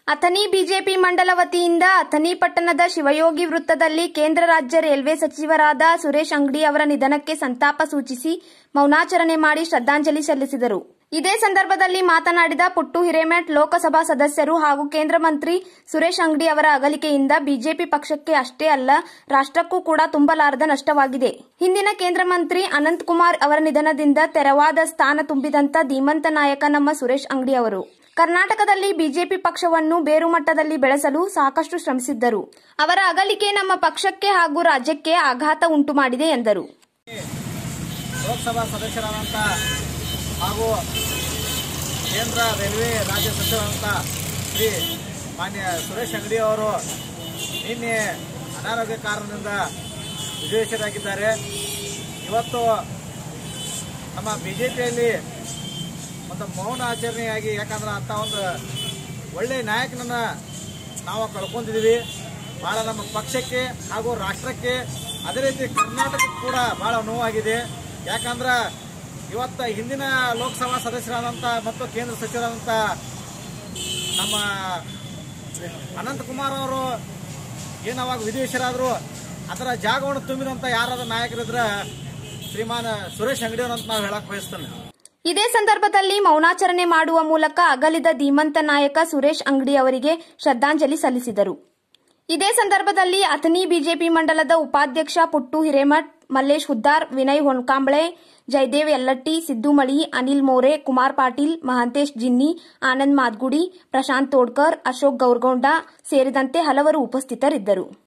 Athani BJP ಮಂಡಲ ವತಿಯಿಂದ ಅಥಣಿ ಪಟ್ಟಣದ ಶಿವಯೋಗಿ ವೃತ್ತದಲ್ಲಿ ಕೇಂದ್ರ ರಾಜ್ಯ ರೈಲ್ವೆ ಸಚಿವರಾದ ಸುರೇಶ್ ಅಂಗಡಿ ಅವರ ನಿಧನಕ್ಕೆ ಸಂತಾಪ ಸೂಚಿಸಿ ಮೌನಾಚರಣೆ ಮಾಡಿ ಶ್ರದ್ಧಾಂಜಲಿ ಸಲ್ಲಿಸಿದರು ಇದೇ ಸಂದರ್ಭದಲ್ಲಿ ಮಾತನಾಡಿದ ಪುಟ್ಟು ಹಿರೇಮಠ್ ಲೋಕಸಭಾ ಸದಸ್ಯರು ಹಾಗೂ ಕೇಂದ್ರ ಮಂತ್ರಿ ಸುರೇಶ್ ಅಂಗಡಿ ಅವರ ಅಗಲಿಕೆಯಿಂದ ಬಿಜೆಪಿ ಪಕ್ಷಕ್ಕೆ ಅಷ್ಟೇ ಅಲ್ಲ ರಾಷ್ಟ್ರಕ್ಕೂ ಕೂಡ ತುಂಬಲಾರದ ನಷ್ಟವಾಗಿದೆ ಹಿಂದಿನ ಕೇಂದ್ರ ಮಂತ್ರಿ ಅನಂತ್ ಕುಮಾರ್ ಅವರ ನಿಧನದಿಂದ ತೆರವಾದ ಸ್ಥಾನ ತುಂಬಿದಂತ ಧೀಮಂತ ನಾಯಕ ನಮ್ಮ ಸುರೇಶ್ ಅಂಗಡಿ ಅವರು ಕರ್ನಾಟಕದಲ್ಲಿ ಬಿಜೆಪಿ ಪಕ್ಷವನ್ನು ಬೇರು ಮಟ್ಟದಲ್ಲಿ ಬೆಳೆಸಲು ಸಾಕಷ್ಟು ಶ್ರಮಿಸಿದ್ದರು ಅವರ ಅಗಲಿಕೆ ನಮ್ಮ ಪಕ್ಷಕ್ಕೆ ಹಾಗೂ ರಾಜ್ಯಕ್ಕೆ ಆಘಾತ ಉಂಟು ಮಾಡಿದೆ ಎಂದರು ಲೋಕಸಭಾ ಸದಸ್ಯರಾದಂಥ ಹಾಗೂ ಕೇಂದ್ರ ರೈಲ್ವೆ ರಾಜ್ಯ ಸಚಿವರಾದಂಥ ಶ್ರೀ ಮಾನ್ಯ ಸುರೇಶ್ ಅಂಗಡಿ ಅವರು ನಿನ್ನೆ ಅನಾರೋಗ್ಯ ಕಾರಣದಿಂದ ವಿಜಯೇಶರಾಗಿದ್ದಾರೆ ಇವತ್ತು ನಮ್ಮ ಬಿ ಜೆ ಪಿಯಲ್ಲಿ ಒಂದು ಮೌನ ಆಚರಣೆಯಾಗಿ ಯಾಕಂದ್ರೆ ಅಂಥ ಒಂದು ಒಳ್ಳೆಯ ನಾಯಕನನ್ನ ನಾವು ಕಳ್ಕೊಂಡಿದ್ದೀವಿ ಭಾಳ ನಮ್ಮ ಪಕ್ಷಕ್ಕೆ ಹಾಗೂ ರಾಷ್ಟ್ರಕ್ಕೆ ಅದೇ ರೀತಿ ಕರ್ನಾಟಕಕ್ಕೆ ಕೂಡ ಭಾಳ ನೋವಾಗಿದೆ ಯಾಕಂದ್ರೆ ಇವತ್ತು ಹಿಂದಿನ ಲೋಕಸಭಾ ಸದಸ್ಯರಾದಂಥ ಮತ್ತು ಕೇಂದ್ರ ಸಚಿವರಾದಂಥ ನಮ್ಮ ಅನಂತಕುಮಾರ್ ಅವರು ಏನು ಅವಾಗ ವಿದೇಶರಾದರು ಅದರ ಜಾಗವನ್ನು ತುಂಬಿದಂಥ ಯಾರಾದ್ರೂ ನಾಯಕರಿದ್ರೆ ಶ್ರೀಮಾನ್ ಸುರೇಶ್ ಅಂಗಡಿಯವರು ಅಂತ ನಾವು ಹೇಳಕ್ ಬಯಸ್ತೇನೆ ಇದೇ ಸಂದರ್ಭದಲ್ಲಿ ಮೌನಾಚರಣೆ ಮಾಡುವ ಮೂಲಕ ಅಗಲಿದ ಧೀಮಂತ ನಾಯಕ ಸುರೇಶ್ ಅಂಗಡಿ ಅವರಿಗೆ ಶ್ರದ್ಧಾಂಜಲಿ ಸಲ್ಲಿಸಿದರು ಇದೇ ಸಂದರ್ಭದಲ್ಲಿ ಅಥಣಿ ಬಿಜೆಪಿ ಮಂಡಲದ ಉಪಾಧ್ಯಕ್ಷ ಪುಟ್ಟು ಹಿರೇಮಠ್ ಮಲ್ಲೇಶ್ ಹುದ್ದಾರ್ ವಿನಯ್ ಹೊನ್ಕಾಂಬಳೆ ಜಯದೇವ್ ಯಲ್ಲಟ್ಟಿ ಸಿದ್ದು ಮಳಿ ಅನಿಲ್ ಮೋರೆ ಕುಮಾರ್ ಪಾಟೀಲ್ ಮಹಾಂತೇಶ್ ಜಿನ್ನಿ ಆನಂದ್ ಮಾದ್ಗುಡಿ ಪ್ರಶಾಂತ್ ತೋಡ್ಕರ್ ಅಶೋಕ್ ಗೌರ್ಗೊಂಡ ಸೇರಿದಂತೆ ಹಲವರು ಉಪಸ್ಥಿತರಿದ್ದರು